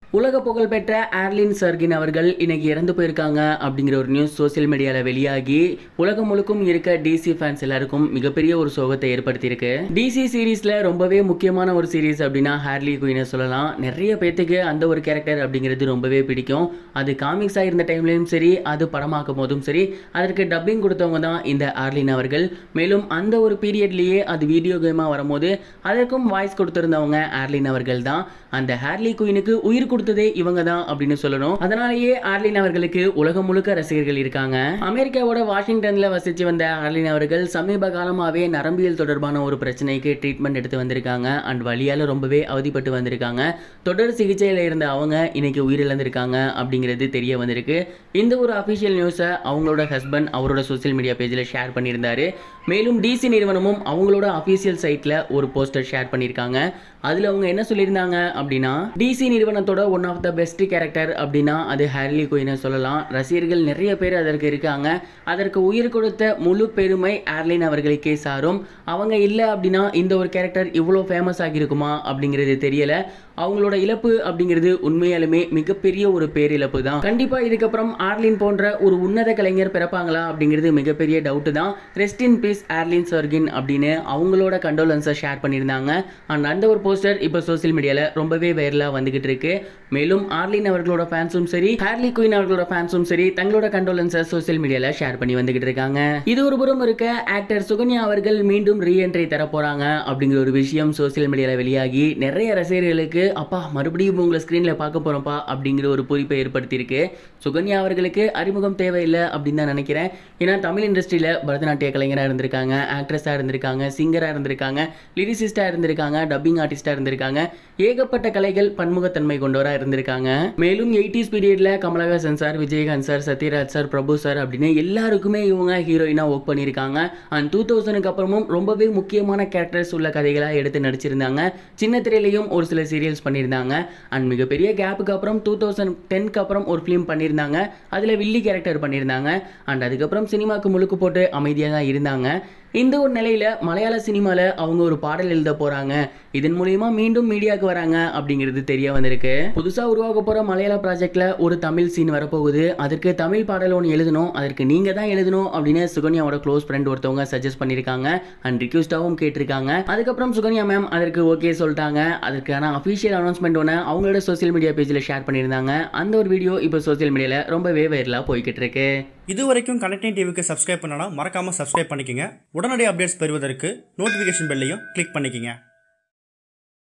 உலக புகழ்பெற்ற ஆர்லின் சர்கின் அவர்கள் இன்னைக்கு இறந்து போயிருக்காங்க அப்படிங்கிற ஒரு நியூஸ் சோஷியல் மீடியாவில் வெளியாகி உலகம் முழுக்கும் இருக்க டிசி ஃபேன்ஸ் எல்லாருக்கும் மிகப்பெரிய ஒரு சோகத்தை ஏற்படுத்தியிருக்கு டிசி சீரீஸ்ல ரொம்பவே முக்கியமான ஒரு சீரீஸ் அப்படின்னா ஹார்லி குயினை சொல்லலாம் நிறைய பேத்துக்கு அந்த ஒரு கேரக்டர் அப்படிங்கிறது ரொம்பவே பிடிக்கும் அது காமிக்ஸாக இருந்த டைம்லையும் சரி அது படமாக்கும் போதும் சரி அதற்கு டப்பிங் கொடுத்தவங்க தான் இந்த ஆர்லின் அவர்கள் மேலும் அந்த ஒரு பீரியட்லேயே அது வீடியோ கேமாக வரும்போது அதற்கும் வாய்ஸ் கொடுத்திருந்தவங்க ஆர்லின் அவர்கள் தான் அந்த ஹார்லி குயினுக்கு உயிர் கொடுத்ததே இவங்க தான் அப்படின்னு சொல்லணும் அதனாலேயே ஆர்லின் அவர்களுக்கு உலகம் முழுக்க ரசிகர்கள் இருக்காங்க அமெரிக்காவோட வாஷிங்டன்ல வசிச்சு வந்த ஆர்லின் அவர்கள் சமீப காலமாவே நரம்பியல் தொடர்பான ஒரு பிரச்சனைக்கு ட்ரீட்மெண்ட் எடுத்து வந்திருக்காங்க அண்ட் வழியால ரொம்பவே அவதிப்பட்டு வந்திருக்காங்க தொடர் சிகிச்சையில் இருந்த அவங்க இன்னைக்கு உயிரிழந்திருக்காங்க அப்படிங்கிறது தெரிய வந்திருக்கு இந்த ஒரு அஃபிஷியல் நியூஸை அவங்களோட ஹஸ்பண்ட் அவரோட சோஷியல் மீடியா பேஜில் ஷேர் பண்ணியிருந்தாரு மேலும் டிசி நிறுவனமும் அவங்களோட அஃபிஷியல் சைட்டில் ஒரு போஸ்டர் ஷேர் பண்ணியிருக்காங்க அதில் அவங்க என்ன சொல்லியிருந்தாங்க அப்படின்னா டிசி நிறுவனத்தோட one of the best character அப்படின்னா அது ஹார்லி குயினை சொல்லலாம் ரசிகர்கள் நிறைய பேர் அதற்கு இருக்காங்க அதற்கு உயிர் கொடுத்த முழு பெருமை ஆர்லின் அவர்களுக்கே சாரும் அவங்க இல்லை அப்படின்னா இந்த ஒரு கேரக்டர் இவ்வளோ ஃபேமஸ் ஆகியிருக்குமா அப்படிங்கிறது தெரியல அவங்களோட இழப்பு அப்படிங்கிறது உண்மையாலுமே மிகப்பெரிய ஒரு பேரிழப்பு தான் கண்டிப்பா இதுக்கப்புறம் ஆர்லின் போன்ற ஒரு உன்னத கலைஞர் பிறப்பாங்களா அப்படிங்கிறது மிகப்பெரிய டவுட் தான் rest in peace Arleen Sorkin அப்படின்னு அவங்களோட கண்டோலன்ஸை ஷேர் பண்ணியிருந்தாங்க அண்ட் அந்த ஒரு போஸ்டர் இப்போ சோஷியல் மீடியாவில் ரொம்பவே வைரலாக வந்துகிட்டு இருக்கு மேலும் ஆர்லின் அவர்களோட ஃபேன்ஸும் சரி ஹார்லி குயின் அவர்களோட ஃபேன்ஸும் சரி தங்களோட கண்டோலன்ஸை சோஷியல் மீடியாவில் ஷேர் பண்ணி வந்துகிட்டு இருக்காங்க இது ஒரு புறம் இருக்க ஆக்டர் சுகன்யா அவர்கள் மீண்டும் ரீஎன்ட்ரி தர போறாங்க அப்படிங்கிற ஒரு விஷயம் சோஷியல் மீடியாவில் வெளியாகி நிறைய ரசிகர்களுக்கு அப்பா மறுபடியும் உங்களை ஸ்க்ரீனில் பார்க்க போகிறோம்ப்பா அப்படிங்கிற ஒரு குறிப்பை ஏற்படுத்தியிருக்கு சுகன்யா அவர்களுக்கு அறிமுகம் தேவையில்லை அப்படின்னு தான் நினைக்கிறேன் ஏன்னா தமிழ் இண்டஸ்ட்ரியில் பரதநாட்டிய கலைஞராக இருந்திருக்காங்க ஆக்ட்ரஸாக இருந்திருக்காங்க சிங்கராக இருந்திருக்காங்க லிரிசிஸ்டாக இருந்திருக்காங்க டப்பிங் ஆர்டிஸ்டாக இருந்திருக்காங்க ஏகப்பட்ட கலைகள் பன்முகத்தன்மை கொண்டவராக இருந்திருக்காங்க மேலும் எயிட்டிஸ் பீரியடில் Kamal Haasan sir Vijayakanth sir Sathyaraj sir Prabhu sir அப்படின்னு எல்லாருக்குமே இவங்க ஹீரோயினாக ஒர்க் பண்ணியிருக்காங்க அண்ட் டூ தௌசண்ட்க்கு அப்புறமும் ரொம்பவே முக்கியமான கேரக்டர்ஸ் உள்ள கதைகளாக எடுத்து நடிச்சிருந்தாங்க சின்ன திரையிலையும் ஒரு சில சீரியல்ஸ் பண்ணியிருந்தாங்க அண்ட் மிகப்பெரிய கேப்புக்கு அப்புறம் டூ தௌசண்ட் டென்க்கு அப்புறம் ஒரு ஃபிலிம் பண்ணியிருந்தாங்க அதில் வில்லி கேரக்டர் பண்ணியிருந்தாங்க அண்ட் அதுக்கப்புறம் சினிமாவுக்கு முழுக்கு போட்டு அமைதியாக தான் இருந்தாங்க இந்த ஒரு நிலையில மலையாள சினிமால அவங்க ஒரு பாடல் எழுத போறாங்க இதன் மூலியமா மீண்டும் மீடியாவுக்கு வராங்க அப்படிங்கிறது தெரிய வந்திருக்கு புதுசா உருவாக போற மலையாள ப்ராஜெக்ட்ல ஒரு தமிழ் சீன் வரப்போகுது அதற்கு தமிழ் பாடல் ஒன்று எழுதணும் அதற்கு நீங்க தான் எழுதணும் அப்படின்னு சுகன்யாவோட க்ளோஸ் ஃப்ரெண்ட் ஒருத்தவங்க சஜஸ்ட் பண்ணியிருக்காங்க அண்ட் ரிக்வஸ்டாகவும் கேட்டிருக்காங்க அதுக்கப்புறம் சுகன்யா மேம் அதற்கு ஓகே சொல்லிட்டாங்க அதற்கான அஃபிஷியல் அனௌன்ஸ்மெண்ட் ஒன்று அவங்களோட சோஷியல் மீடியா பேஜில் ஷேர் பண்ணியிருந்தாங்க அந்த ஒரு வீடியோ இப்போ சோஷியல் மீடியாவில் ரொம்பவே வைரலாக போய்கிட்டு இருக்கு இது வரைக்கும் கனெக்டிங் டிவிக்கு சப்ஸ்கிரைப் பண்ணனா மறக்காமல் சப்ஸ்கிரைப் பண்ணிக்கங்க உடனடி அப்டேட்ஸ் பெறுவதற்கு நோட்டிஃபிகேஷன் பெல்லையும் கிளிக் பண்ணிக்கங்க